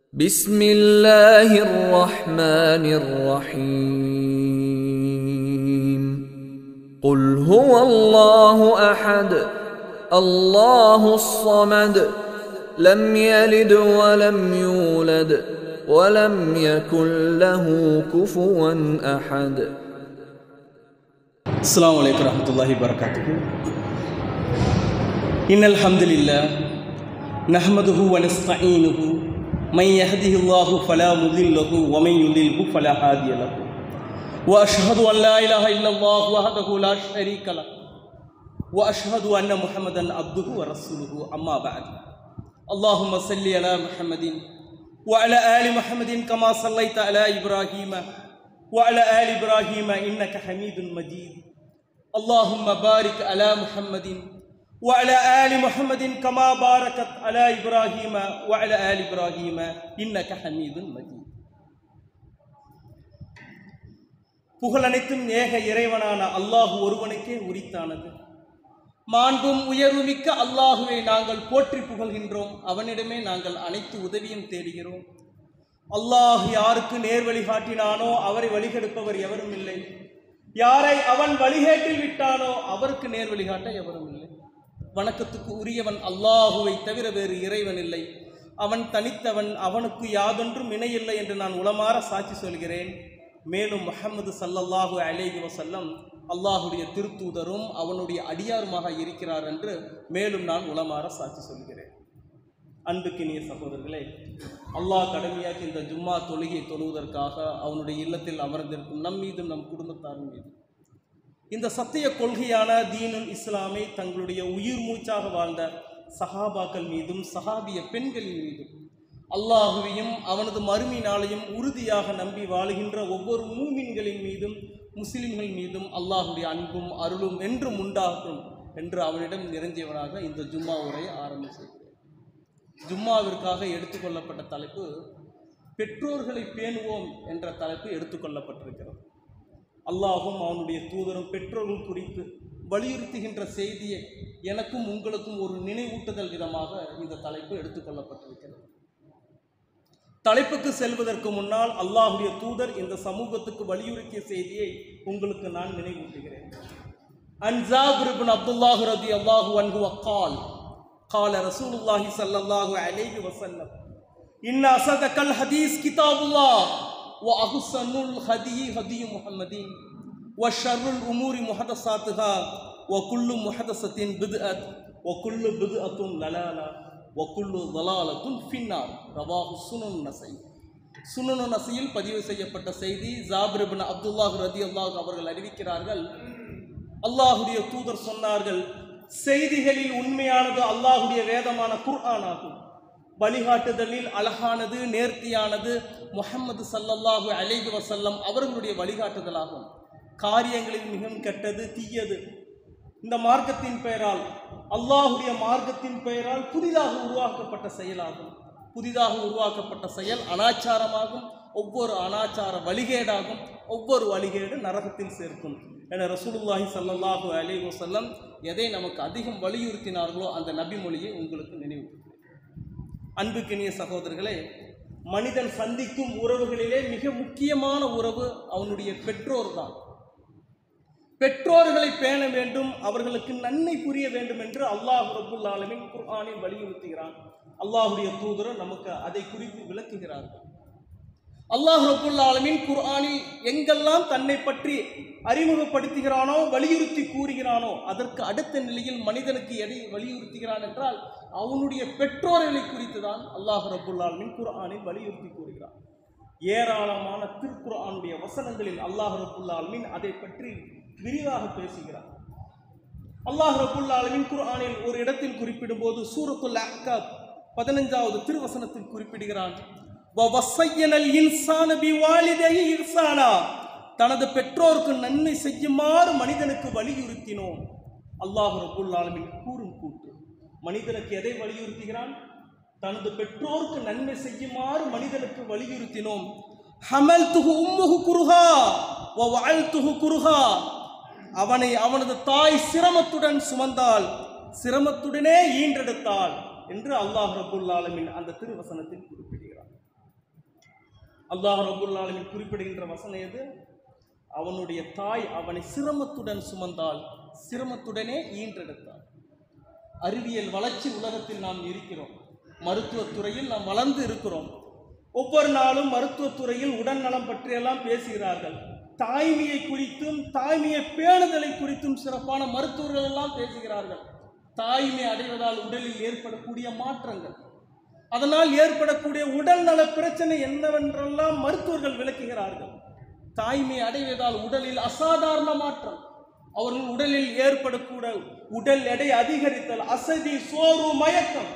بسم الله الرحمن الرحيم قل هو الله احد الله الصمد لم يلد ولم يولد ولم يكن له كفوا احد السلام عليكم ورحمة الله وبركاته إن الحمد لله نحمده ونستعينه من يهده الله فلا مضل له ومن يضلله فلا هادي له وأشهد أن لا إله إلا الله وحده لا شريك له وأشهد أن محمدا عبده ورسوله أما بعد اللهم صل على محمد وعلى آل محمد كما صليت على إبراهيم وعلى آل إبراهيم إنك حميد مجيد اللهم بارك على محمد وعلى آل محمد كما باركت على إبراهيم وعلى آل إبراهيم إنك حميد مجيد புகழ் அனைத்தும் ஏக இறைவனான அல்லாஹ் ஒருவனுக்கே உரித்தானது மாண்பும் உயர்வுமிக்க அல்லாஹுவை நாங்கள் போற்றி புகழ்கின்றோம் அவனிடமே நாங்கள் அனைத்து உதவியும் தேடுகிறோம் அல்லாஹ் யாருக்கு நேர் வழி காட்டினானோ அவரை வழிகெடுப்பவர் எவரும் இல்லை யாரை அவன் வழிகேட்டில் விட்டானோ அவருக்கு நேர் வழிகாட்ட எவரும் இல்லை வணக்கத்துக்கு உரியவன் அல்லாஹுவை தவிர வேறு இறைவன் இல்லை அவன் தனித்தவன் அவனுக்கு யாதொன்றும் இணையில்லை என்று நான் உளமாற சாட்சி சொல்கிறேன் மேலும் முஹம்மது சல்லல்லாஹு அலைஹி வஸல்லம் அல்லாஹுடைய திருத்தூதரும் அவனுடைய அடியாருமாக இருக்கிறார் என்று மேலும் நான் உளமாற சாட்சி சொல்கிறேன் அன்புக்கினிய சகோதரர்களே அல்லாஹ் கடமையாக்கி இந்த ஜும்மா தொழுகை தொழுவதற்காக அவனுடைய இல்லத்தில் அமர்ந்திருக்கும் நம் மீதும் நம் குடும்பத்தார் மீதும் இந்த சத்திய கொள்கையான தீனுல் இஸ்லாமை தங்களுடைய உயிர் மூச்சாக வாழ்ந்த சஹாபாக்கள் மீதும் சஹாபிய பெண்களின் மீதும் அல்லாஹுவையும் அவனது மறுமை நாளையும் உறுதியாக நம்பி வாழுகின்ற ஒவ்வொரு மூமின்களின் மீதும் முஸ்லிம்கள் மீதும் அல்லாஹுடைய அன்பும் அருளும் என்றும் உண்டாகும் என்று அவனிடம் நிறைஞ்சவனாக இந்த ஜும்மா உரையை ஆரம்பிச்சிருக்கிறேன் ஜும்மாவிற்காக எடுத்துக்கொள்ளப்பட்ட தலைப்பு பெற்றோர்களை பேணுவோம் என்ற தலைப்பு எடுத்துக்கொள்ளப்பட்டிருக்கிறது அல்லாஹும் அவனுடைய தூதரும் பெற்றோர்கள் குறித்து வலியுறுத்துகின்ற செய்தியை எனக்கும் உங்களுக்கும் ஒரு நினைவூட்டுதல் விதமாக இந்த தலைப்பு எடுத்துக்கொள்ளப்பட்டிருக்கிறது தலைப்புக்கு செல்வதற்கு முன்னால் அல்லாஹுடைய தூதர் இந்த சமூகத்துக்கு வலியுறுத்திய செய்தியை உங்களுக்கு நான் நினைவூட்டுகிறேன் அன்சாபுர் இப்னு அப்துல்லாஹு ரதி அல்லாஹு அன்ஹு அக்கால் قال رسول الله صلى الله عليه وسلم إن أصدق الحديث كتاب الله وأحسن الهدي هدي محمد وشر الأمور محدثاتها وكل محدثة بدعة وكل بدعة ضلالة وكل ضلالة في النار رواه سنن النسائي சுனனு நசியில் பதிவு செய்யப்பட்ட செய்தி ஜாபிர் இப்னு அப்துல்லாஹ் ரதி அல்லாஹ் அவர்கள் அறிவிக்கிறார்கள் அல்லாஹுடைய தூதர் சொன்னார்கள் செய்திகளில் உண்மையானது அல்லாஹுடைய வேதமான குர்ஆன் ஆகும் வழிகாட்டுதலில் அழகானது நேர்த்தியானது முஹம்மது சல்லல்லாஹு அலைஹி வசல்லம் அவர்களுடைய வழிகாட்டுதலாகும் காரியங்களில் மிகவும் கெட்டது தீயது இந்த மார்க்கத்தின் பெயரால் அல்லாஹுடைய மார்க்கத்தின் பெயரால் புதிதாக உருவாக்கப்பட்ட செயலாகும் புதிதாக உருவாக்கப்பட்ட செயல் அனாச்சாரமாகும் ஒவ்வொரு அனாச்சார வழிகேடாகும் ஒவ்வொரு வழிகேடு நரகத்தில் சேர்க்கும் என ரசூலுல்லாஹி சல்லல்லாஹு அலைஹி வஸல்லம் எதை நமக்கு அதிகம் வலியுறுத்தினார்களோ அந்த நபி மொழியை உங்களுக்கு நினைவு அன்புக்கினிய சகோதரர்களே மனிதன் சந்திக்கும் உறவுகளிலே மிக முக்கியமான உறவு அவனுடைய பெற்றோர் தான் பெற்றோர்களை பேண வேண்டும் அவர்களுக்கு நன்மை புரிய வேண்டும் என்று அல்லாஹ் ரபுல் ஆலமின் குர்ஆனில் வலியுறுத்துகிறான் அல்லாஹுடைய தூதரும் நமக்கு அதை குறித்து விளக்குகிறார்கள் அல்லாஹ் ரபுல் ஆலமின் குர்ஆனில் எங்கெல்லாம் தன்னை பற்றி அறிமுகப்படுத்துகிறானோ வலியுறுத்தி கூறுகிறானோ அதற்கு அடுத்த நிலையில் மனிதனுக்கு எதை வலியுறுத்துகிறான் என்றால் அவனுடைய பெற்றோர்களை குறித்து தான் அல்லாஹ் ரபுல் ஆலமின் குர்ஆனில் வலியுறுத்தி கூறுகிறான் ஏராளமான திருக்குர்ஆனுடைய வசனங்களில் அல்லாஹ் ரபுல் ஆலமின் அதை பற்றி விரிவாக பேசுகிறார் அல்லாஹ் ரபுல் ஆலமின் குர்ஆனில் ஒரு இடத்தில் குறிப்பிடும் போது சூரத்துல் அஹ்காப் பதினஞ்சாவது திருவசனத்தில் குறிப்பிடுகிறான் தனது பெற்றோருக்கு நன்மை செய்யுமாறு மனிதனுக்கு வலியுறுத்தினோம் அல்லாஹ் ரபுல் ஆலமின் கூறும் கூட்டு மனிதனுக்கு எதை வலியுறுத்துகிறான் தனது பெற்றோருக்கு நன்மை செய்யுமாறு மனிதனுக்கு வலியுறுத்தினோம் ஹமல் துகு உம்முகு குருஹா வாழ் துகு குருஹா அவனை அவனது தாய் சிரமத்துடன் சுமந்தால் சிரமத்துடனே ஈன்றெடுத்தாள் என்று அல்லாஹ் ரபுல் ஆலமின் அந்த திருவசனத்தில் குறிப்பிடுகிறார் அல்லாஹ் ரபுல் ஆலமின் குறிப்பிடுகின்ற வசனம் எது அவனுடைய தாய் அவனை சிரமத்துடன் சுமந்தால் சிரமத்துடனே ஈன்றெடுத்தாள் அறிவியல் வளர்ச்சி உலகத்தில் நாம் இருக்கிறோம் மருத்துவத் துறையில் நாம் வளர்ந்து இருக்கிறோம் ஒவ்வொரு நாளும் மருத்துவத் துறையில் உடல் நலம் பற்றியெல்லாம் பேசுகிறார்கள் தாய்மையை குறித்தும் தாய்மையை பேணுதலை குறித்தும் சிறப்பான மருத்துவர்கள் எல்லாம் பேசுகிறார்கள் தாய்மை அடைவதால் உடலில் ஏற்படக்கூடிய மாற்றங்கள் அதனால் ஏற்படக்கூடிய உடல் நல பிரச்சனை என்னவென்றெல்லாம் மருத்துவர்கள் விளக்குகிறார்கள் தாய்மை அடைவதால் உடலில் அசாதாரண மாற்றம் அவர்கள் உடலில் ஏற்படக்கூடிய உடல் எடை அதிகரித்தல் அசதி சோர்வு மயக்கம்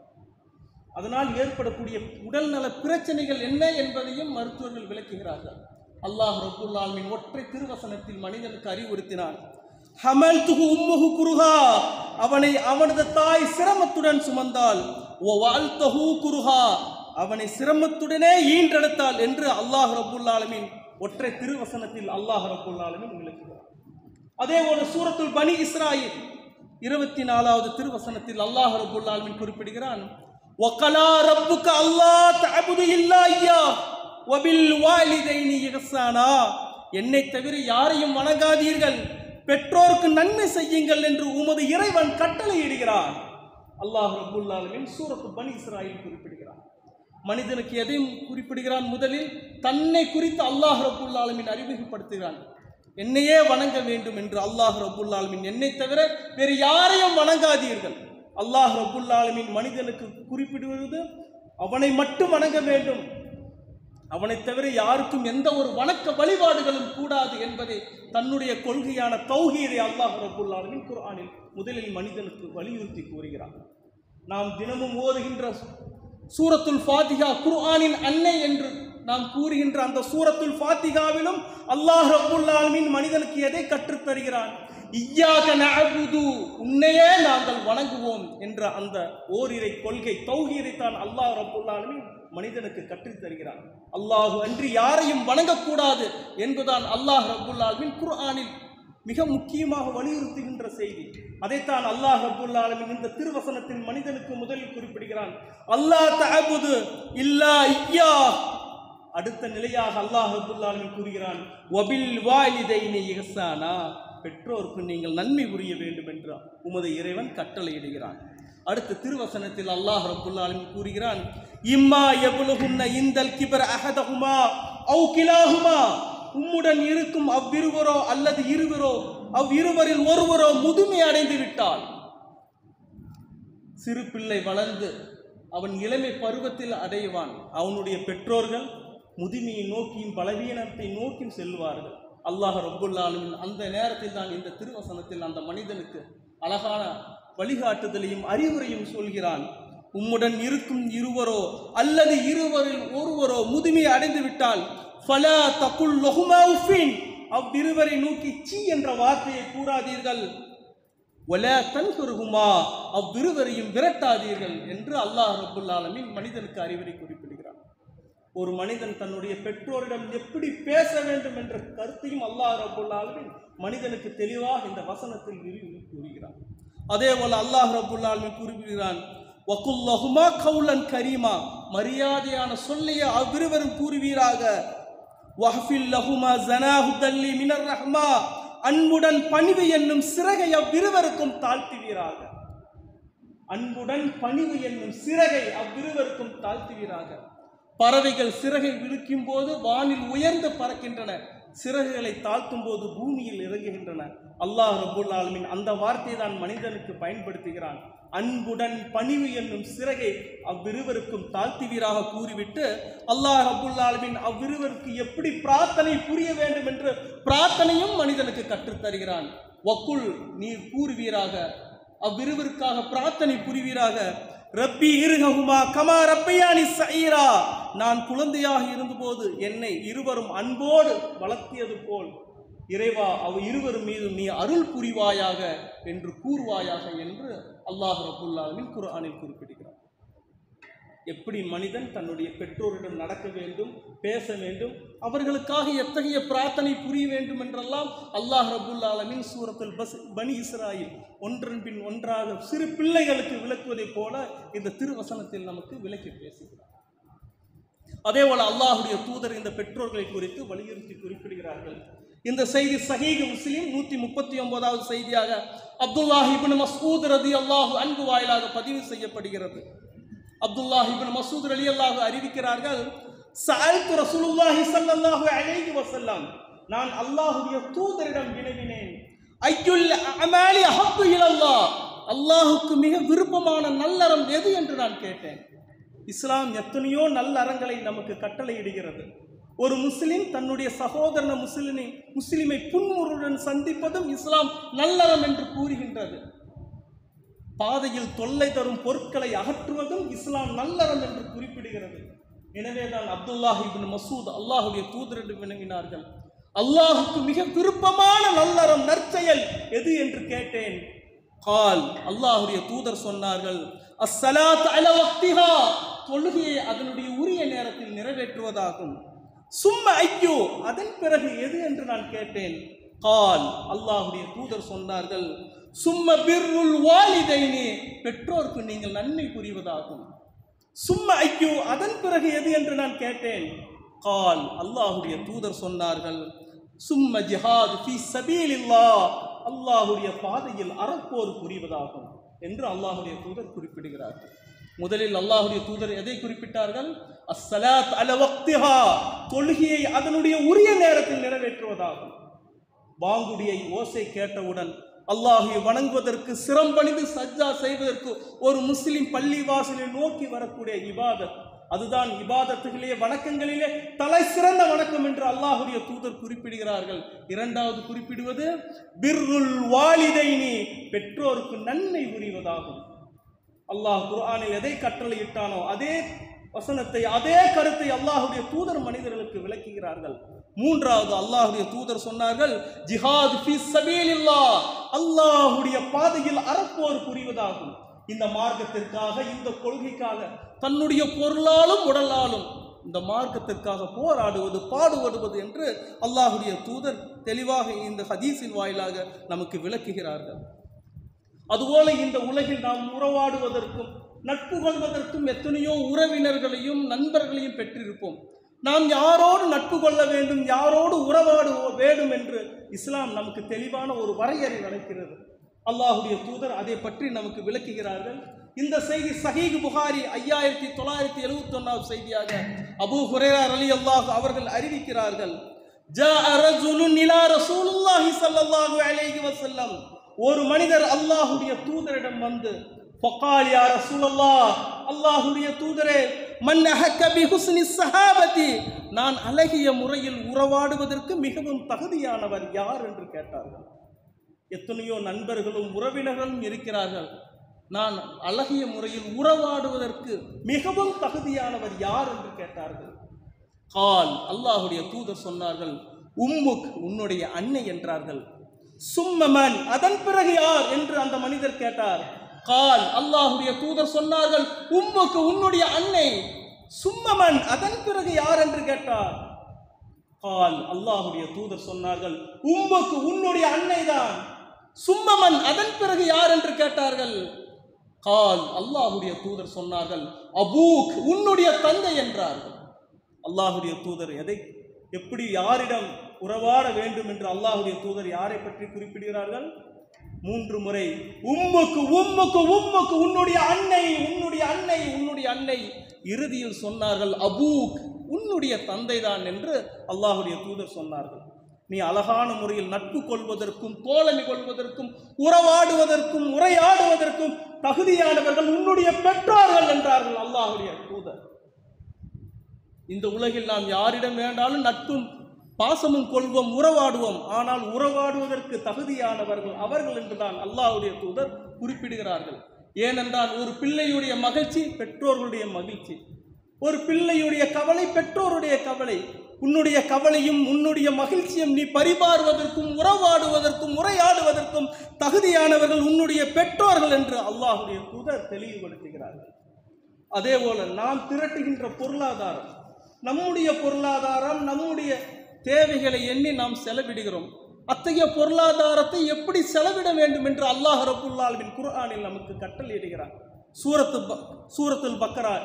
அதனால் ஏற்படக்கூடிய உடல் நல பிரச்சனைகள் என்ன என்பதையும் மருத்துவர்கள் விளக்குகிறார்கள் அல்லாஹ் ரபுல் ஆலமின் ஒற்றை திருவசனத்தில் மனிதனுக்கு அறிவுறுத்தினான் ஹமல் துகு உம்முகு குருஹா அவனை அவனது தாய் சிரமத்துடன் சுமந்தால் ஓ வாழ்த்தகு குருஹா அவனை சிரமத்துடனே ஈன்றெடுத்தாள் என்று அல்லாஹ் ரபுல் ஆலமின் ஒற்றை திருவசனத்தில் அல்லாஹ் ரபுல் ஆலமின் விளக்குகிறார் அதே போல சூரத்துல் பனி இஸ்ராயில் இருபத்தி நாலாவது திருவசனத்தில் அல்லாஹ் ரபுல் ஆலமின் குறிப்பிடுகிறான் وَقَلَا رَبُّكَ أَلَّا تَعْبُدُوا إِلَّا إِيَّاهُ وَبِالْوَالِدَيْنِ إِحْسَانًا என்னை தவிர யாரையும் வணங்காதீர்கள் பெற்றோருக்கு நன்மை செய்யுங்கள் என்று உமது இறைவன் கட்டளையிடுகிறான் அல்லாஹ் ரபுல் ஆலமின் சூரத்து பனி இஸ்ராயில் குறிப்பிடுகிறான் மனிதனுக்கு எதையும் குறிப்பிடுகிறான் முதலில் தன்னை குறித்து அல்லாஹ் ரபுல் ஆலமின் அறிமுகப்படுத்துகிறான் என்னையே வணங்க வேண்டும் என்று அல்லாஹ் ரபுல் ஆலமின் என்னை தவிர வேறு யாரையும் வணங்காதீர்கள் அல்லாஹ் ரபுல் ஆலமின் மனிதனுக்கு குறிப்பிடுவது அவனை மட்டும் வணங்க வேண்டும் அவனை தவிர யாருக்கும் எந்த ஒரு வணக்க வழிபாடுகளும் கூடாது என்பதை தன்னுடைய கொள்கையான தௌஹீதை அல்லாஹ் ரபுல் ஆலமின் குர்ஆனில் முதலில் மனிதனுக்கு வலியுறுத்தி கூறுகிறான் நாம் தினமும் ஓதுகின்ற சூரத்துல் ஃபாத்திகா குர்ஆனின் அன்னை என்று நாம் கூறுகின்ற அந்த சூரத்துல் ஃபாத்திகாவிலும் அல்லாஹ் ரபுல் ஆலமின் மனிதனுக்கு எதை கற்றுத் தருகிறான் இய்யாக நஅபுது உன்னையே நாங்கள் வணங்குவோம் என்ற அந்த ஓரிரை கொள்கை தௌஹீதை தான் அல்லாஹ் ரபுல் ஆலமின் மனிதனுக்கு கற்றுத் தருகிறான் அல்லாஹு அன்றி யாரையும் வணங்கக்கூடாது என்பதுதான் அல்லாஹ் ரபுல் ஆலமின் குர்ஆனில் மிக முக்கியமாக வலியுறுத்துகின்ற செய்தி அதைத்தான் அல்லாஹ் ரபுல் ஆலமின் இந்த திருவசனத்தின் மனிதனுக்கு முதலில் குறிப்பிடுகிறான் அல்லாஹ் தஅபுது இல்லா ஐயா அடுத்த நிலையாக அல்லாஹ் ரபுல் ஆலமின் கூறுகிறான் வபில் வாலிதைனி இஹ்சானா பெற்றோருக்கு நீங்கள் நன்மை புரிய வேண்டும் என்று உமது இறைவன் கட்டளையிடுகிறான் அடுத்த திருவசனத்தில் அல்லாஹ் ரபுல் ஆலமின் கூறுகிறான் இம்மா எபுலுகுன்ன இந்தல் கிபர் அஹதஹுமா அவு கிலாஹுமா உம்முடன் இருக்கும் அவ்விருவரோ அல்லது இருவரோ அவ்விருவரில் ஒருவரோ முதுமை அடைந்து விட்டால் சிறு பிள்ளை வளர்ந்து அவன் இளமை பருவத்தில் அடைவான் அவனுடைய பெற்றோர்கள் முதுமையை நோக்கியும் பலவீனத்தை நோக்கியும் செல்வார்கள் அல்லாஹ் ரப்புல்லாலுமின் அந்த நேரத்தில் தான் இந்த திருவசனத்தில் அந்த மனிதனுக்கு அழகான வழிகாட்டுதலையும் அறிவுரையும் சொல்கிறான் உம்முடன் இருக்கும் இருவரோ அல்லது இருவரில் ஒருவரோ முதுமை அடைந்து விட்டால் ஃபலா தகுல் லஹுமா உஃபின் அவ்விருவரை நோக்கி சீ என்ற வார்த்தையை கூறாதீர்கள் ஒல தன்குருகுமா அவ்விருவரையும் விரட்டாதீர்கள் என்று அல்லாஹ் ரபுல் ஆலமின் மனிதனுக்கு அறிவுரை குறிப்பிடுகிறான் ஒரு மனிதன் தன்னுடைய பெற்றோரிடம் எப்படி பேச வேண்டும் என்ற கருத்தையும் அல்லாஹ் ரபுல் ஆலமின் மனிதனுக்கு தெளிவாக இந்த வசனத்தில் விரிவு கூறுகிறான் அதே போல அல்லாஹ் ரபுல் ஆலமின் குறிப்பிடுகிறான் வகுல்லஹுமா கவுலன் கரீமா மரியாதையான சொல்லைய அவ்விருவரும் கூறுவீராக வஹ்ஃபில் லஹுமா ஜனாஹு தல்லி மினர் ரஹ்மா அன்புடன் பணிவு என்னும் சிறகை அவ்விருவருக்கும் தாழ்த்துவீராக அன்புடன் பணிவு என்னும் சிறகை அவ்விருவருக்கும் தாழ்த்துவீராக பறவைகள் சிறகை விழுக்கும் போது வானில் உயர்ந்து பறக்கின்றன சிறகுகளை தாழ்த்தும் போது பூமியில் இறங்குகின்றன அல்லாஹ் ரபுல் ஆலமின் அந்த வார்த்தையை தான் மனிதனுக்கு பயன்படுத்துகிறான் அன்புடன் பணிவு என்னும் சிறகை அவ்விருவருக்கும் தாழ்த்துவீராக கூறிவிட்டு அல்லாஹ் ரபுல் ஆலமின் அவ்விருவருக்கு எப்படி பிரார்த்தனை புரிய வேண்டும் என்று பிரார்த்தனையும் மனிதனுக்கு கற்றுத் தருகிறான் வக்குல் நீர் கூறுவீராக அவ்விருவருக்காக பிரார்த்தனை புரிவீராக ரப்பி இருககுமா கமா ரப்பையானி சஈரா நான் குழந்தையாக இருந்தபோது என்னை இருவரும் அன்போடு வளர்த்தியது போல் இறைவா அவ் இருவரும் மீது நீ அருள் புரிவாயாக என்று கூறுவாயாக என்று அல்லாஹ் ரபுல்லாலுமின் குர்ஆனில் குறிப்பிடுகிறார் எப்படி மனிதன் தன்னுடைய பெற்றோரிடம் நடக்க வேண்டும் பேச வேண்டும் அவர்களுக்காக எத்தகைய பிரார்த்தனை புரிய வேண்டும் என்றெல்லாம் அல்லாஹ் ரபுல் ஆலமின் சூரத்தில் பஸ் பனி இஸ்ராயில் ஒன்றன் பின் ஒன்றாக சிறு பிள்ளைகளுக்கு விளக்குவதைப் போல இந்த திருவசனத்தில் நமக்கு விளக்கி பேசுகிறார் அதே போல அல்லாஹுடைய தூதர் இந்த பெற்றோர்களை குறித்து வலியுறுத்தி குறிப்பிடுகிறார்கள் இந்த செய்தி சஹீஹ் முஸ்லிம் நூத்தி முப்பத்தி ஒன்பதாவது செய்தியாக அப்துல்லாஹ் இப்னு மஸ்ஊத் ரதி அல்லாஹு அன்பு வாயிலாக பதிவு செய்யப்படுகிறது அப்துல்லாஹ் இப்னு மசூத் அலி அல்லாஹு அறிவிக்கிறார்கள் சஅல்து ரசூலுல்லாஹி ஸல்லல்லாஹு அலைஹி வஸல்லம் நான் அல்லாஹ்வுடைய தூதரிடம் வினவினேன் ஐயுல் அமாலி அஹப்பு இலல்லாஹ் அல்லாஹ்வுக்கு மிக விருப்பமான நல்லறம் எது என்று நான் கேட்டேன் இஸ்லாம் எத்தனையோ நல்லறங்களை நமக்கு கட்டளையிடுகிறது ஒரு முஸ்லிம் தன்னுடைய சகோதரன முஸ்லிமை முஸ்லிமை புன்முறுடன் சந்திப்பதும் இஸ்லாம் நல்லறம் என்று கூறுகின்றது பாதையில் தொல்லை தரும் பொருட்களை அகற்றுவதும் இஸ்லாம் நல்லறம் என்று குறிப்பிடுகிறது எனவே தான் அப்துல்லாஹ் இப்னு மசூத் அல்லாஹுடைய தூதரிடம் வினவினார்கள் அல்லாஹுக்கு மிக விருப்பமான நல்லறம் நற்செயல் எது என்று கேட்டேன் கால் அல்லாஹுடைய தூதர் சொன்னார்கள் அஸ்ஸலாத் அல வக்திஹா தொழுகையை அதனுடைய உரிய நேரத்தில் நிறைவேற்றுவதாகும் சும்ம ஐயோ அதன் பிறகு எது என்று நான் கேட்டேன் கால் அல்லாஹுடைய தூதர் சொன்னார்கள் சும்ம பிர்ருல் வாலிதைனி பெற்றோருக்கு நீங்கள் நன்மை புரிவதாகும் சும்ம ஐயோ அதன் பிறகு எது என்று நான் கேட்டேன் கால் அல்லாஹுடைய தூதர் சொன்னார்கள் சும்ம ஜிஹாத் ஃபி சபீலில்லாஹ் அல்லாஹுடைய பாதையில் அறப்போர் புரிவதாகும் என்று அல்லாஹுடைய தூதர் குறிப்பிடுகிறார்கள் முதலில் அல்லாஹுடைய தூதர் எதை குறிப்பிட்டார்கள் அஸ்ஸலாத் அல வக்திஹா தொழுகையை அதனுடைய உரிய நேரத்தில் நிறைவேற்றுவதாகும் பாங்குடியை ஓசை கேட்டவுடன் அல்லாஹை வணங்குவதற்கு சிரம் பணிந்து சஜ்ஜா செய்வதற்கு ஒரு முஸ்லிம் பள்ளி வாசலை நோக்கி வரக்கூடிய இபாதத் அதுதான் இபாதத்துகளிலே வணக்கங்களிலே தலை சிறந்த வணக்கம் என்று அல்லாஹுடைய தூதர் குறிப்பிடுகிறார்கள் இரண்டாவது குறிப்பிடுவது பிர்ருல் வாலிதைனி பெற்றோருக்கு நன்மை புரிவதாகும் அல்லாஹ் குர்ஆனில் எதை கட்டளையிட்டானோ அதே வசனத்தை அதே கருத்தை அல்லாஹுடைய தூதர் மனிதர்களுக்கு விளக்குகிறார்கள் மூன்றாவது அல்லாஹுடைய தூதர் சொன்னார்கள் ஜிஹாத் ஃபி சபீலில்லாஹ் அல்லாஹுடைய பாதையில் அறப்போர் புரிவதாகும் இந்த மார்க்கத்திற்காக இந்த கொள்கைக்காக தன்னுடைய பொருளாலும் உடலாலும் இந்த மார்க்கத்திற்காக போராடுவது பாடுபடுவது என்று அல்லாஹுடைய தூதர் தெளிவாக இந்த ஹதீஸின் வாயிலாக நமக்கு விளக்குகிறார்கள் அதுபோல இந்த உலகில் நாம் உறவாடுவதற்கும் நட்பு கொள்வதற்கும் எத்தனையோ உறவினர்களையும் நண்பர்களையும் பெற்றிருப்போம் நாம் யாரோடு நட்பு கொள்ள வேண்டும் யாரோடு உறவாட வேண்டும் என்று இஸ்லாம் நமக்கு தெளிவான ஒரு வரையறை வளைக்கிறது அல்லாஹுடைய தூதர் அதை பற்றி நமக்கு விளக்குகிறார்கள் இந்த செய்தி சஹீக் புகாரி ஐயாயிரத்தி தொள்ளாயிரத்தி எழுபத்தி ஒன்னாவது செய்தியாக அபூ ஹுரேரா அலி அல்லாஹ் அவர்கள் அறிவிக்கிறார்கள் ஜாஅ ரஜுலுன் இலா ரசூலுல்லாஹி ஸல்லல்லாஹு அலைஹி வஸல்லம் ஒரு மனிதர் அல்லாஹுடைய தூதரிடம் வந்து ஃபகால் யா ரசூலல்லாஹ் அல்லாஹுடைய தூதரே மன் அஹக்க பி ஹுஸ்னி ஸஹாபதி நான் அழகிய முறையில் உறவாடுவதற்கு மிகவும் தகுதியானவர் யார் என்று கேட்டார்கள் எத்தனையோ நண்பர்களும் உறவினர்களும் இருக்கிறார்கள் நான் அழகிய முறையில் உறவாடுவதற்கு மிகவும் தகுதியானவர் யார் என்று கேட்டார்கள் கால் அல்லாஹுடைய தூதர் சொன்னார்கள் உம்முக் உன்னுடைய அன்னை என்றார்கள் சும்மமன் அதன் பிறகு யார் என்று அந்த மனிதர் கேட்டார் கால் அல்லாஹுடைய தூதர் சொன்னார்கள் உம்முக்கு உன்னுடைய அன்னை சும்மமன் அதன் பிறகு யார் என்று கேட்டார் கால் அல்லாஹுடைய தூதர் சொன்னார்கள் உம்முக்கு உன்னுடைய அன்னை தான் சும்மமன் அதன் பிறகு யார் என்று கேட்டார்கள் கால் அல்லாஹுடைய தூதர் சொன்னார்கள் அபூக் உன்னுடைய தந்தை என்றார்கள் அல்லாஹுடைய தூதர் எதை எப்படி யாரிடம் உறவாட வேண்டும் என்று அல்லாஹுடைய தூதர் யாரை பற்றி குறிப்பிடுகிறார்கள் மூன்று முறை உம்முக்கு உம்முக்கு உம்முக்கு உன்னுடைய அன்னை உன்னுடைய அன்னை உன்னுடைய அன்னை இறுதியில் சொன்னார்கள் அபூக் உன்னுடைய தந்தைதான் என்று அல்லாஹுடைய தூதர் சொன்னார்கள் நீ அழகான முறையில் நட்பு கொள்வதற்கும் தோழமை கொள்வதற்கும் உறவாடுவதற்கும் உரையாடுவதற்கும் தகுதியானவர்கள் உன்னுடைய பெற்றோர்கள் என்றார்கள் அல்லாஹுடைய தூதர் இந்த உலகில் நாம் யாரிடம் வேண்டாலும் நட்பும் பாசமும் கொள்வோம் உறவாடுவோம் ஆனால் உறவாடுவதற்கு தகுதியானவர்கள் அவர்கள் என்றுதான் அல்லாஹ்வுடைய தூதர் குறிப்பிடுகிறார்கள் ஏனென்றால் ஒரு பிள்ளையுடைய மகிழ்ச்சி பெற்றோர்களுடைய மகிழ்ச்சி ஒரு பிள்ளையுடைய கவலை பெற்றோருடைய கவலை உன்னுடைய கவலையும் உன்னுடைய மகிழ்ச்சியும் நீ பரிமாறுவதற்கும் உறவாடுவதற்கும் உரையாடுவதற்கும் தகுதியானவர்கள் உன்னுடைய பெற்றோர்கள் என்று அல்லாஹ்வுடைய தூதர் தெளிவுபடுத்துகிறார்கள் அதே போல நாம் திரட்டுகின்ற பொருளாதாரம் நம்முடைய பொருளாதாரம் நம்முடைய தேவைகளை எண்ணி நாம் செலவிடுகிறோம் அத்தகைய பொருளாதாரத்தை எப்படி செலவிட வேண்டும் என்று அல்லாஹ் ரபுல்லால்வின் குர்ஆனில் நமக்கு கட்டளையிடுகிறார் சூரத்து ப- சூரத்துல் பக்கரா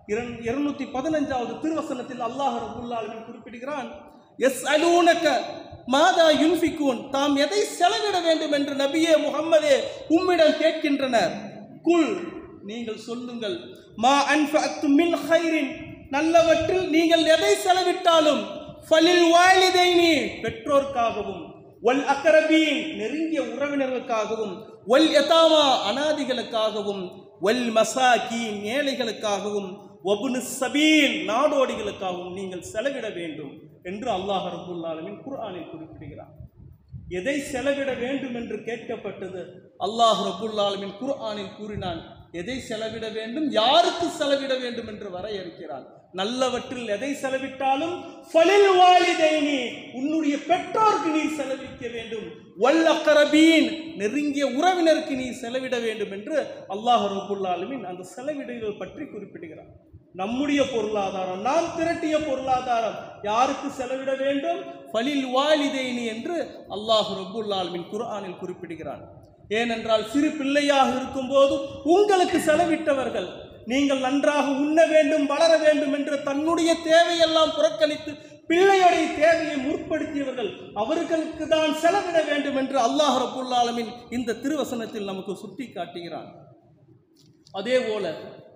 இருநூத்தி பதினஞ்சாவது திருவசனத்தில் அல்லாஹ் ரபுல் ஆலமீன் குறிப்பிடுகிறான் எஸ் அலூனக மாதா யுன்ஃபிகூன் தாம் எதை செலவிட வேண்டும் என்று நபியே முகம்மதே உம்மிடம் கேட்கின்றனர் குல் நீங்கள் சொல்லுங்கள் மா அன்ஃபஅத்து மின் ஹைரின் நல்லவற்றில் நீங்கள் எதை செலவிட்டாலும் ஃபலில் வாலிதைனி பெற்றோர்க்காகவும் வல் அக்கரபீன் நெருங்கிய உறவினர்களுக்காகவும் வல் யதாமா அனாதிகளுக்காகவும் வல் மசாக்கீன் ஏழைகளுக்காகவும் ஒபுனு சபீல் நாடோடிகளுக்காகவும் நீங்கள் செலவிட வேண்டும் என்று அல்லாஹ் ரபுல் ஆலமின் குர்ஆனில் குறிப்பிடுகிறார் எதை செலவிட வேண்டும் என்று கேட்கப்பட்டது அல்லாஹ் ரபுல் ஆலமின் குர்ஆனில் கூறினான் எதை செலவிட வேண்டும் யாருக்கு செலவிட வேண்டும் என்று வரையறுக்கிறான் நல்லவற்றில் எதை செலவிட்டாலும் ஃபலில் வாலிதைனி உன்னுடைய பெற்றோருக்கு நீ செலவிக்க வேண்டும் வல் அக்கரபீன் நெருங்கிய உறவினருக்கு நீ செலவிட வேண்டும் என்று அல்லாஹ் ரபுல் ஆலமின் அந்த செலவிடுதல் பற்றி குறிப்பிடுகிறான் நம்முடைய பொருளாதாரம் நாம் திரட்டிய பொருளாதாரம் யாருக்கு செலவிட வேண்டும் ஃபலில் வாலிதைனி என்று அல்லாஹ் ரபுல் ஆலமின் குர்ஆனில் குறிப்பிடுகிறான் ஏனென்றால் சிறு பிள்ளையாக இருக்கும்போது உங்களுக்கு செலவிட்டவர்கள் நீங்கள் நன்றாக உண்ண வேண்டும் வளர வேண்டும் என்று தன்னுடைய தேவையெல்லாம் புறக்கணித்து பிள்ளையுடைய தேவையை முற்படுத்தியவர்கள் அவர்களுக்கு தான் செலவிட வேண்டும் என்று அல்லாஹ் ரபுல் ஆலமின் இந்த திருவசனத்தில் நமக்கு சுட்டி காட்டுகிறான் அதே போல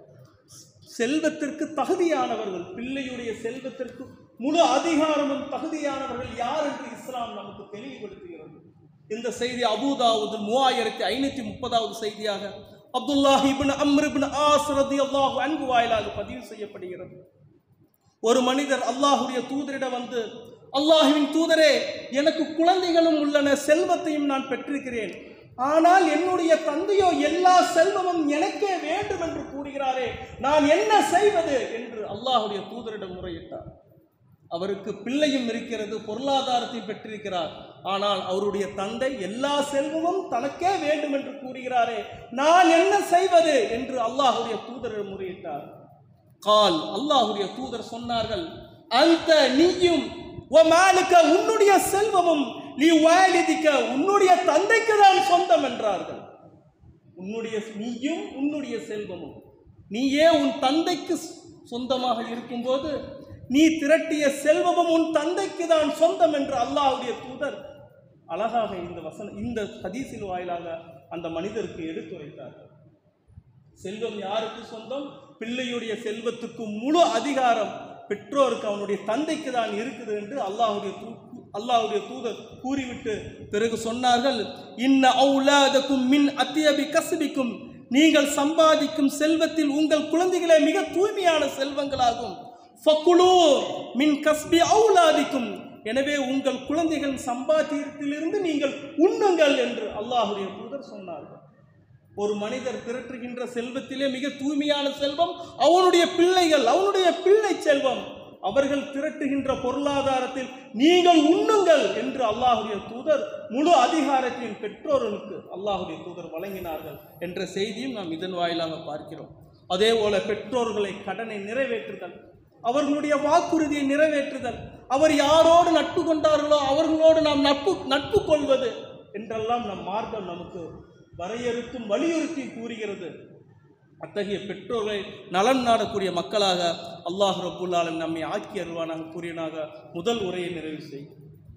செல்வத்திற்கு தகுதியானவர்கள் பிள்ளையுடைய செல்வத்திற்கு முழு அதிகாரமும் தகுதியானவர்கள் யார் என்று இஸ்லாம் நமக்கு தெளிவுபடுத்துகிறது இந்த செய்தி அபூதாவுது மூவாயிரத்தி ஐநூத்தி முப்பதாவது செய்தியாக Abdullah ibn Amr ibn As ரலியல்லாஹு அன்ஹு வாயிலாக பதிவு செய்யப்படுகிறது ஒரு மனிதர் அல்லாஹுடைய தூதரிடம் வந்து அல்லாஹுவின் தூதரே எனக்கு குழந்தைகளும் உள்ளன செல்வத்தையும் நான் பெற்றிருக்கிறேன் ஆனால் என்னுடைய தந்தையோ எல்லா செல்வமும் எனக்கே வேண்டும் என்று கூறுகிறாரே நான் என்ன செய்வது என்று அல்லாஹுடைய தூதரிடம் முறையிட்டார் அவருக்கு பிள்ளையும் இருக்கிறது பொருளாதாரத்தை பெற்றிருக்கிறார் ஆனால் அவருடைய தந்தை எல்லா செல்வமும் தனக்கே வேண்டும் என்று கூறுகிறாரே நான் என்ன செய்வது என்று அல்லாஹுடைய தூதரிடம் முறையிட்டார் கால் அல்லாஹுடைய தூதர் சொன்னார்கள் அந்த நீயும் மாலுக்க உன்னுடைய செல்வமும் நீ வாலிதிக்க உன்னுடைய தந்தைக்கு தான் சொந்தம் என்றார்கள் உன்னுடைய நீயும் உன்னுடைய செல்வமும் நீயே உன் தந்தைக்கு சொந்தமாக இருக்கும்போது நீ திரட்டிய செல்வமும் உன் தந்தைக்கு தான் சொந்தம் என்று அல்லாஹ்வுடைய தூதர் அழகாக இந்த வசன இந்த ஹதீஸில் வாயிலாக அந்த மனிதருக்கு எடுத்துரைத்தார்கள் செல்வம் யாருக்கு சொந்தம் பிள்ளையுடைய செல்வத்துக்கு முழு அதிகாரம் பெற்றோருக்கு அவனுடைய தந்தைக்கு தான் இருக்குது என்று அல்லாஹுடைய தூ அல்லாஹுடைய தூதர் கூறிவிட்டு பிறகு சொன்னார்கள் இன்ன அவுலாதக்கும் மின் அத்தியபி கசுபிக்கும் நீங்கள் சம்பாதிக்கும் செல்வத்தில் உங்கள் குழந்தைகளே மிக தூய்மையான செல்வங்களாகும் ஃபக்குலு மின் கஸ்பி அவுலாதிக்கும் எனவே உங்கள் குழந்தைகளின் சம்பாத்தியத்திலிருந்து நீங்கள் உண்ணுங்கள் என்று அல்லாஹுடைய தூதர் சொன்னார்கள் ஒரு மனிதர் திரட்டுகின்ற செல்வத்திலே மிக தூய்மையான செல்வம் அவனுடைய பிள்ளைகள் அவனுடைய பிள்ளை செல்வம் அவர்கள் திரட்டுகின்ற பொருளாதாரத்தில் நீங்கள் உண்ணுங்கள் என்று அல்லாஹுடைய தூதர் முழு அதிகாரத்தையும் பெற்றோர்களுக்கு அல்லாஹுடைய தூதர் வழங்கினார்கள் என்ற செய்தியும் நாம் இதன் வாயிலாக பார்க்கிறோம் அதே போல பெற்றோர்களை கடனை நிறைவேற்றுதல் அவர்களுடைய வாக்குறுதியை நிறைவேற்றுதல் அவர் யாரோடு நட்பு கொண்டார்களோ அவர்களோடு நாம் நட்பு நட்பு கொள்வது என்றெல்லாம் நம் மார்க்கம் நமக்கு வரையறுத்தும் வலியுறுத்தி கூறுகிறது அத்தகைய பெற்றோர்களை நலன் நாடக்கூடிய மக்களாக அல்லாஹ் ரபுல் ஆலமீன் நம்மை ஆக்கி அருவானாக கூறியனாக முதல் உரையை நிறைவு செய்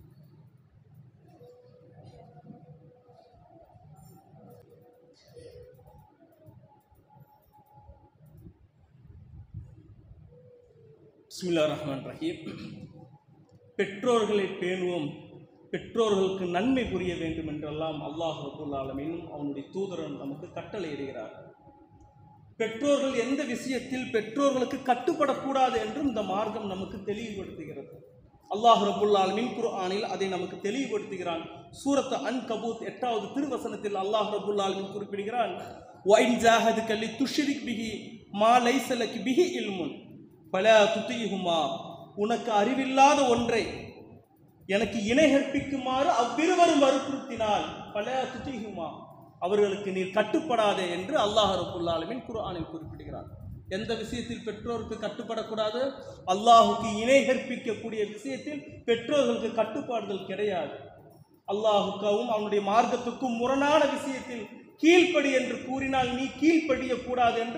பிஸ்மில்லா ரஹ்மான் ரஹீம் பெற்றோர்களை பேணுவோம் பெற்றோர்களுக்கு நன்மை புரிய வேண்டும் என்றெல்லாம் அல்லாஹ் ரபுல் ஆலமீனும் அவனுடைய தூதரன் நமக்கு கட்டளையிடுகிறார் பெற்றோர்கள் எந்த விஷயத்தில் பெற்றோர்களுக்கு கட்டுப்படக்கூடாது என்றும் இந்த மார்க்கம் நமக்கு தெளிவுபடுத்துகிறது அல்லாஹ் ரபுல் ஆலமீன் குர்ஆனில் அதை நமக்கு தெளிவுபடுத்துகிறான் சூரத் அன் கபூத் எட்டாவது திருவசனத்தில் அல்லாஹ் ரபுல் ஆலமீன் குறிப்பிடுகிறான் ஒயின் ஜாஹது கல்லி துஷிரிக் பிஹி மா லைசலக் பிஹி இல்முன் பல துத்தியுமா உனக்கு அறிவில்லாத ஒன்றை எனக்கு இணை கற்பிக்குமாறு அவ்விருவரும் வற்புறுத்தினால் பல துத்திகுமா அவர்களுக்கு நீர் கட்டுப்படாதே என்று அல்லாஹ் ரபுல் ஆலமீன் குர்ஆனில் குறிப்பிடுகிறார் எந்த விஷயத்தில் பெற்றோருக்கு கட்டுப்படக்கூடாது அல்லாஹுக்கு இணை கற்பிக்கக்கூடிய விஷயத்தில் பெற்றோர்களுக்கு கட்டுப்பாடுகள் கிடையாது அல்லாஹுக்காவும் அவனுடைய மார்க்கத்துக்கும் முரணான விஷயத்தில் கீழ்ப்படி என்று கூறினால் நீ கீழ்ப்படிய கூடாது என்று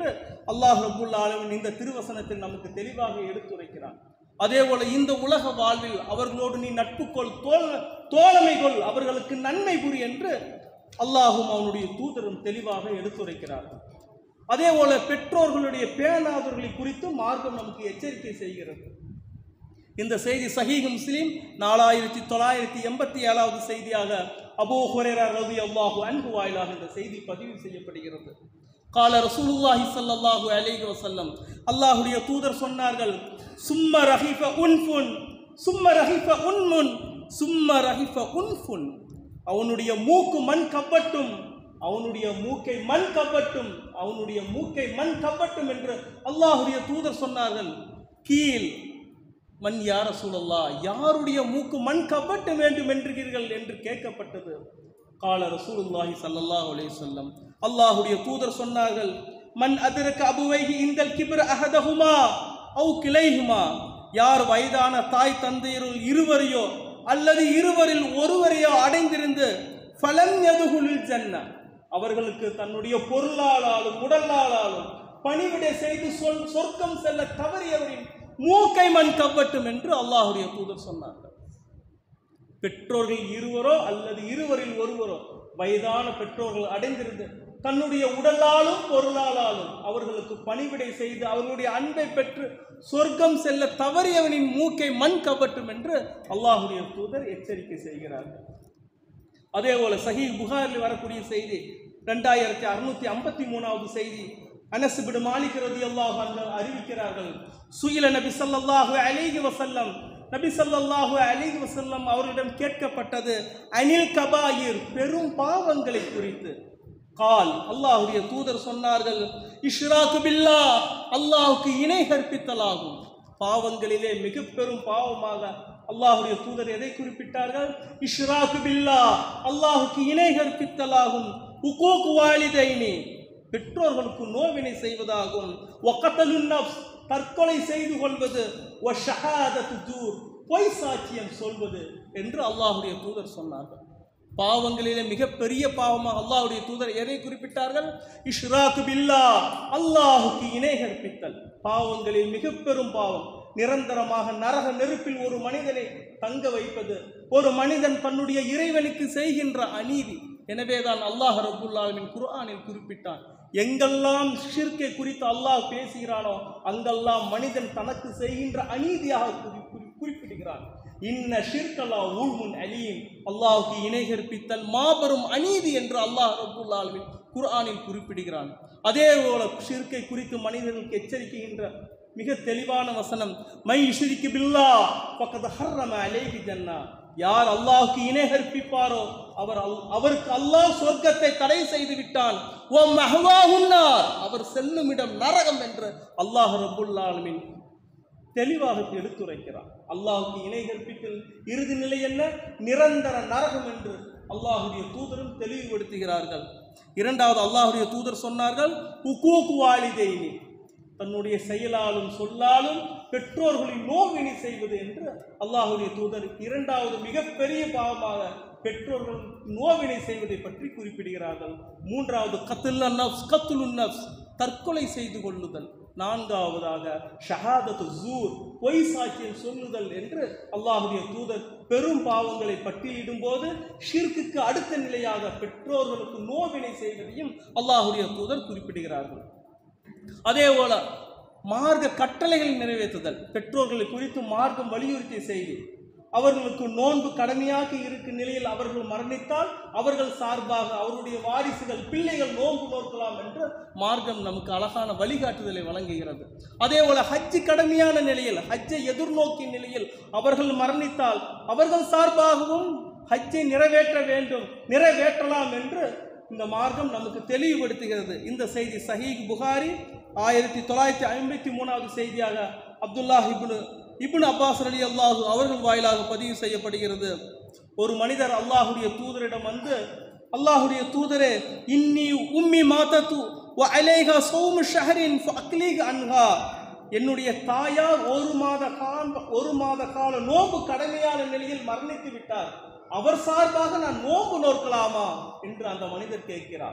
அல்லாஹ் ரபுல் ஆலமின் இந்த திருவசனத்தில் நமக்கு தெளிவாக எடுத்துரைக்கிறான் அதே போல இந்த உலக வாழ்வில் அவர்களோடு நீ நட்பு கொள் தோல் தோழமை கொள் அவர்களுக்கு நன்மை புரி என்று அல்லாஹும் அவனுடைய தூதரும் தெளிவாக எடுத்துரைக்கிறார்கள் அதே போல பெற்றோர்களுடைய பேணாதவர்களை குறித்து மார்க்கம் நமக்கு எச்சரிக்கை செய்கிறது இந்த செய்தி சஹீஹ் முஸ்லீம் நாலாயிரத்தி தொள்ளாயிரத்தி எண்பத்தி ஏழாவது செய்தியாக அபூ ஹுரேரா ரவி அல்லாஹு அன்பு வாயிலாக இந்த செய்தி பதிவு செய்யப்படுகிறது கால ரசூலுல்லாஹி ஸல்லல்லாஹு அலைஹி வஸல்லம் அல்லாஹ்வுடைய தூதர் சொன்னார்கள் சும்ம ரஹிஃப உன்ஃபுன் சும்ம ரஹிஃப உன்முன் சும்ம ரஹிஃப உன்ஃபுன் அவனுடைய மூக்கு மண் கப்பட்டும் அவனுடைய மூக்கை மண் கப்பட்டும் அவனுடைய மூக்கை மண் கப்பட்டும் என்று அல்லாஹ்வுடைய தூதர் சொன்னார்கள் கீழ் மண் யார சூழல்லா யாருடைய மூக்கு மண் கப்பட்ட வேண்டும் என்றீர்கள் என்று கேட்கப்பட்டது கால ரசூலுல்லாஹி ஸல்லல்லாஹு அலைஹி வஸல்லம் அல்லாஹ்வுடைய தூதர் சொன்னார்கள் மன் அதிரக அபுவைஹி இந்தல் கிப்ர அஹதஹுமா அவு கிளைஹுமா யார் வயதான தாய் தந்தையருள் இருவரையோ அல்லது இருவரில் ஒருவரையோ அடைந்திருந்து ஃபலம் யதுகுலில் ஜன்ன அவர்களுக்கு தன்னுடைய பொருளாளாலும் உடலாளாலும் பணிவிடை செய்து சொல் சொர்க்கம் செல்ல தவறியவரின் மூக்கை மண் கவ்வட்டும் என்று அல்லாஹுடைய தூதர் சொன்னார்கள் பெற்றோர்கள் இருவரோ அல்லது இருவரில் ஒருவரோ வயதான பெற்றோர்கள் அடைந்திருந்து தன்னுடைய உடலாலும் பொருளாலும் அவர்களுக்கு பணிவிடை செய்து அவர்களுடைய அன்பை பெற்று சொர்க்கம் செல்ல தவறியவனின் மூக்கை மண் கவட்டும் என்று அல்லாஹுடைய தூதர் எச்சரிக்கை செய்கிறார்கள் அதே போல சஹீ புகாரில் வரக்கூடிய செய்தி ரெண்டாயிரத்தி அறுநூத்தி ஐம்பத்தி மூணாவது செய்தி அனஸ் பின் மாலிக் ரலியல்லாஹு அன்ஹு அறிவிக்கிறார்கள் சுயில நபி ஸல்லல்லாஹு அலைஹி வஸல்லம் நபி ஸல்லல்லாஹு அலைஹி வஸல்லம் அவர்களிடம் கேட்கப்பட்டது அனில் கபாயிர் பெரும் பாவங்களை குறித்து கால் அல்லாஹ்வுடைய தூதர் சொன்னார்கள் இஷ்ராக்கு பில்லா அல்லாஹ்வுக்கு இணை கற்பித்தலாகும் பாவங்களிலே மிக பெரும் பாவமாக அல்லாஹ்வுடைய தூதர் எதை குறிப்பிட்டார்கள் இஷ்ராக்கு பில்லா அல்லாஹ்வுக்கு இணை கற்பித்தலாகும் உகூக்கு வாலிதைனி பெற்றோர்களுக்கு நோவினை செய்வதாகும் ஒக்கத்தலுன் நஃப்ஸ் தற்கொலை செய்து கொள்வது ஒ ஷஹாதத்து ஜூர் பொய் சாட்சியம் சொல்வது என்று அல்லாஹ்வுடைய தூதர் சொன்னார்கள் பாவங்களிலே மிகப்பெரிய பாவமாக அல்லாஹ்வுடைய தூதர் எதை குறிப்பிட்டார்கள் இஷ்ராக்கு பில்லா அல்லாஹுக்கு இணை கற்பித்தல் பாவங்களில் மிக பெரும் பாவம் நிரந்தரமாக நரக நெருப்பில் ஒரு மனிதனை தங்க வைப்பது ஒரு மனிதன் தன்னுடைய இறைவனுக்கு செய்கின்ற அநீதி எனவேதான் அல்லாஹ் ரபுல்லாவின் குர்ஆனில் குறிப்பிட்டான் எங்கெல்லாம் ஷிர்கை குறித்து அல்லாஹ் பேசுகிறானோ அங்கெல்லாம் மனிதன் தனக்கு செய்கின்ற அநீதியாக குறி- குறி- குறிப்பிடுகிறான் இன்ன ஷிர்கலா ஊழ்முன் அலீம் அல்லாஹ்வுக்கு இணை கற்பித்தல் மாபெரும் அநீதி என்று அல்லாஹ் ரபுல் ஆலமின் குர்ஆனில் குறிப்பிடுகிறான் அதே போல ஷிர்கை குறித்து மனிதர்களுக்கு எச்சரிக்கின்ற மிக தெளிவான வசனம் மை ஷிரிக்கு பில்லா பக்கத்து ஹர்ரம அலேஹி ஜன்னா யார் அல்லாஹ்வுக்கு இணை கற்பிப்பாரோ அவர் அல்- அவருக்கு அல்லாஹ் சொர்க்கத்தை தடை செய்து விட்டான் ஓ மஹ்வாஹுன்னார் அவர் செல்லும் இடம் நரகம் என்று அல்லாஹ் ரபுல் ஆலமின் தெளிவாக எடுத்துரைக்கிறார் அல்லாஹுக்கு இணை கற்பித்தல் இறுதி நிலை என்ன நிரந்தர நரகம் என்று அல்லாஹுடைய தூதரும் தெளிவுபடுத்துகிறார்கள் இரண்டாவது அல்லாஹுடைய தூதர் சொன்னார்கள் உக்கூக்கு வாலிதைனி தன்னுடைய செயலாலும் சொல்லாலும் பெற்றோர்களின் நோவினை செய்வது என்று அல்லாஹுடைய தூதர் இரண்டாவது மிகப்பெரிய பாவமாக பெற்றோர்கள் நோவினை செய்வதை பற்றி குறிப்பிடுகிறார்கள் மூன்றாவது கத்துல்ல நப்ஸ் கத்துலுன் நப்ஸ் தற்கொலை செய்து கொள்ளுதல் நான்காவதாக ஷஹாதத்து ஜூர் பொய் சாட்சியம் சொல்லுதல் என்று அல்லாஹுடைய தூதர் பெரும் பாவங்களை பட்டியலிடும் போது ஷிர்க்குக்கு அடுத்த நிலையாக பெற்றோர்களுக்கு நோவினை செய்வதையும் அல்லாஹுடைய தூதர் குறிப்பிடுகிறார்கள் அதே போல மார்க்க கட்டளைகளை நிறைவேற்றுதல் பெற்றோர்களை குறித்து மார்க்கம் வலியுறுத்திய செய்தி அவர்களுக்கு நோன்பு கடமையாக இருக்கும் நிலையில் அவர்கள் மரணித்தால் அவர்கள் சார்பாக அவருடைய வாரிசுகள் பிள்ளைகள் நோன்பு நோக்கலாம் என்று மார்க்கம் நமக்கு அழகான வழிகாட்டுதலை வழங்குகிறது அதே போல ஹஜ்ஜு கடமையான நிலையில் ஹஜ்ஜை எதிர்நோக்கிய நிலையில் அவர்கள் மரணித்தால் அவர்கள் சார்பாகவும் ஹஜ்ஜை நிறைவேற்ற வேண்டும் நிறைவேற்றலாம் என்று இந்த மார்க்கம் நமக்கு தெளிவுபடுத்துகிறது இந்த செய்தி சஹீக் புகாரி ஆயிரத்தி தொள்ளாயிரத்தி ஐம்பத்தி மூணாவது செய்தியாக அப்துல்லாஹ் இப்னு இப்னு அப்பாஸ் அலி அல்லாஹு அவர்கள் வாயிலாக பதிவு செய்யப்படுகிறது ஒரு மனிதர் அல்லாஹுடைய தூதரிடம் வந்து அல்லாஹுடைய தூதரே இன்னி உம்மி மாதத்து வ அலைஹா சௌமு ஷஹரின் ஃபக்லீக் அன்ஹா என்னுடைய தாயார் ஒரு மாத கால ஒரு மாத கால நோன்பு கடமையான நிலையில் மரணித்து விட்டார் அவர் சார்பாக நான் நோன்பு நோக்கலாமா என்று அந்த மனிதர் கேட்கிறார்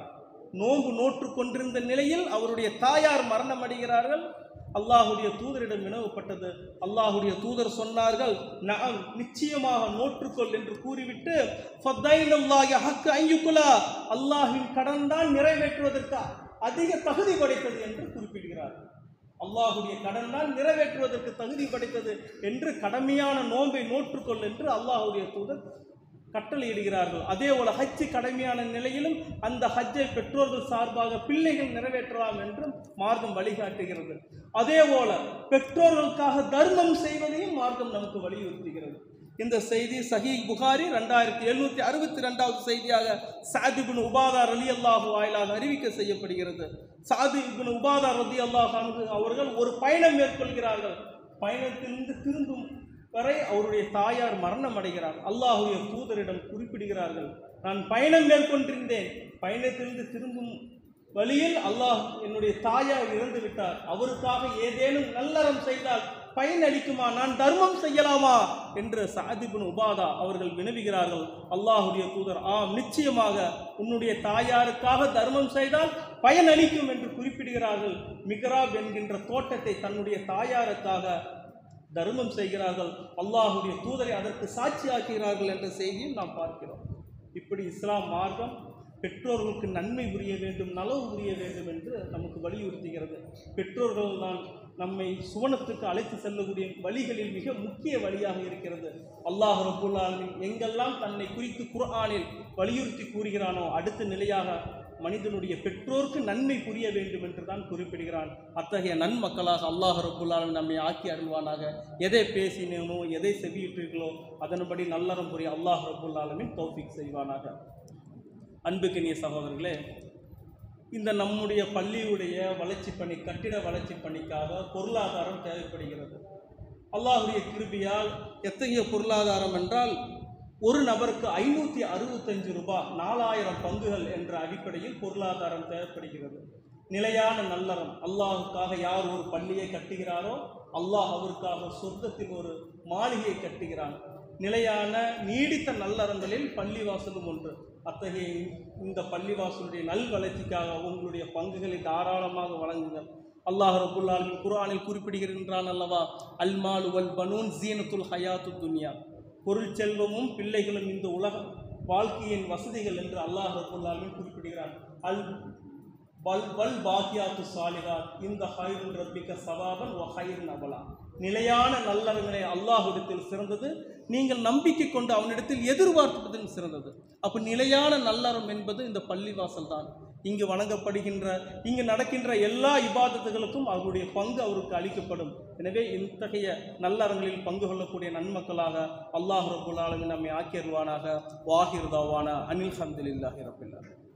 நோன்பு நோற்று கொண்டிருந்த நிலையில் அவருடைய தாயார் மரணம் அடைகிறார்கள் அல்லாஹுடைய தூதரிடம் வினவப்பட்டது அல்லாஹுடைய தூதர் சொன்னார்கள் நாம் நிச்சயமாக நோற்றுக்கொள் என்று கூறிவிட்டு ஃபத்தைனுல்லாஹி ஹக்கு ஐயுக்குலா அல்லாஹ்வின் கடன் தான் நிறைவேற்றுவதற்கு அதிக தகுதி படைத்தது என்று குறிப்பிடுகிறார் அல்லாஹுடைய கடன் தான் நிறைவேற்றுவதற்கு தகுதி படைத்தது என்று கடமையான நோன்பை நோற்றுக்கொள் என்று அல்லாஹுடைய தூதர் கட்டளையிடுகிறார்கள் அதே போல ஹஜ்ஜு கடமையான நிலையிலும் அந்த ஹஜ்ஜை பெற்றோர்கள் சார்பாக பிள்ளைகள் நிறைவேற்றலாம் என்றும் மார்க்கம் வழிகாட்டுகிறது அதே போல பெற்றோர்களுக்காக தர்மம் செய்வதையும் மார்க்கம் நமக்கு வலியுறுத்துகிறது இந்த செய்தி சஹீ புகாரி ரெண்டாயிரத்தி எழுநூத்தி அறுபத்தி ரெண்டாவது செய்தியாக சாதிபின் உபாதா ரலி அல்லாஹு வாயிலாக அறிவிக்க செய்யப்படுகிறது சாதிபின் உபாதா ரலி அல்லாஹ் அவர்கள் ஒரு பயணம் மேற்கொள்கிறார்கள் பயணத்திலிருந்து திரும்பும் வரை அவருடைய தாயார் மரணம் அடைகிறார் அல்லாஹுடைய தூதரிடம் குறிப்பிடுகிறார்கள் நான் பயணம் மேற்கொண்டிருந்தேன் பயணத்திலிருந்து திரும்பும் வழியில் அல்லாஹ் என்னுடைய தாயார் இறந்து விட்டார் அவருக்காக ஏதேனும் நல்லறம் செய்தால் பயன் அளிக்குமா நான் தர்மம் செய்யலாமா என்று சாதிபின் உபாதா அவர்கள் வினவுகிறார்கள் அல்லாஹுடைய தூதர் ஆம் நிச்சயமாக உன்னுடைய தாயாருக்காக தர்மம் செய்தால் பயன் அளிக்கும் என்று குறிப்பிடுகிறார்கள் மிகராப் என்கின்ற தோட்டத்தை தன்னுடைய தாயாருக்காக தர்மம் செய்கிறார்கள் அல்லாஹுடைய தூதரை அதற்கு சாட்சியாக்குகிறார்கள் என்ற செய்தியும் நாம் பார்க்கிறோம் இப்படி இஸ்லாம் மார்க்கம் பெற்றோர்களுக்கு நன்மை புரிய வேண்டும் நலவு புரிய வேண்டும் என்று நமக்கு வலியுறுத்துகிறது பெற்றோர்கள் தான் நம்மை சுவனத்துக்கு அழைத்து செல்லக்கூடிய வழிகளில் மிக முக்கிய வழியாக இருக்கிறது அல்லாஹ் ரபுல் ஆலமீன் எங்கெல்லாம் தன்னை குறித்து குர்ஆனில் வலியுறுத்தி கூறுகிறானோ அடுத்த நிலையாக மனிதனுடைய பெற்றோருக்கு நன்மை புரிய வேண்டும் என்று தான் குறிப்பிடுகிறான் அத்தகைய நன்மக்களாக அல்லாஹ் ரபுல் ஆலமீன் நம்மை ஆக்கி அருள்வானாக எதை பேசினேனோ எதை செவியிட்டீர்களோ அதன்படி நல்லறம் புரிய அல்லாஹ் ரபுல் ஆலமீன் தௌஃபிக் செய்வானாக அன்புக்கினிய சகோதரர்களே இந்த நம்முடைய பள்ளியுடைய வளர்ச்சி பணி கட்டிட வளர்ச்சி பணிக்காக பொருளாதாரம் தேவைப்படுகிறது அல்லாஹுடைய கிருபியால் எத்தகைய பொருளாதாரம் என்றால் ஒரு நபருக்கு ஐநூற்றி அறுபத்தஞ்சு ரூபாய் நாலாயிரம் பங்குகள் என்ற அடிப்படையில் பொருளாதாரம் தேவைப்படுகிறது நிலையான நல்லறம் அல்லாஹுக்காக யார் ஒரு பள்ளியை கட்டுகிறாரோ அல்லாஹ் அவருக்காக சொர்க்கத்தில் ஒரு மாளிகையை கட்டுகிறான் நிலையான நீடித்த நல்லறங்களில் பள்ளிவாசலும் ஒன்று அத்தகைய இந்த பள்ளிவாசலுடைய நல் வளர்ச்சிக்காக உங்களுடைய பங்குகளை தாராளமாக வழங்குங்கள் அல்லாஹ் ரபுல் ஆலமின் குர்ஆனில் குறிப்பிடுகின்றான் அல்லவா அல்மாலு வல் பனூன் ஜீனத்துல் ஹயாத்து துன்யா பொருள் செல்வமும் பிள்ளைகளும் இந்த உலக வாழ்க்கையின் வசதிகள் என்று அல்லாஹ் ரபுல் ஆலமின் குறிப்பிடுகிறான் அல் வல் வல் பாக்கியாத்து சாலிகாத் இந்த ஹைருன் ரப்பிக்க சவாபன் ஒ ஹைருன் அபலா நிலையான நல்லறங்களை அல்லாஹ்விடத்தில் சிறந்தது நீங்கள் நம்பிக்கை கொண்டு அவனிடத்தில் எதிர்பார்ப்பதில் சிறந்தது அப்போ நிலையான நல்லறம் என்பது இந்த பள்ளிவாசல் தான் இங்கு வணங்கப்படுகின்ற இங்கு நடக்கின்ற எல்லா இபாதத்துகளுக்கும் அவருடைய பங்கு அவருக்கு அளிக்கப்படும் எனவே இத்தகைய நல்லறங்களில் பங்கு கொள்ளக்கூடிய நன்மக்களாக அல்லாஹ் ரபுல் ஆலமின் நம்மை ஆக்கியருவானாக வாகிருதாவான அனில் ஹம்துலில்லாஹி ரபில்லாஹ்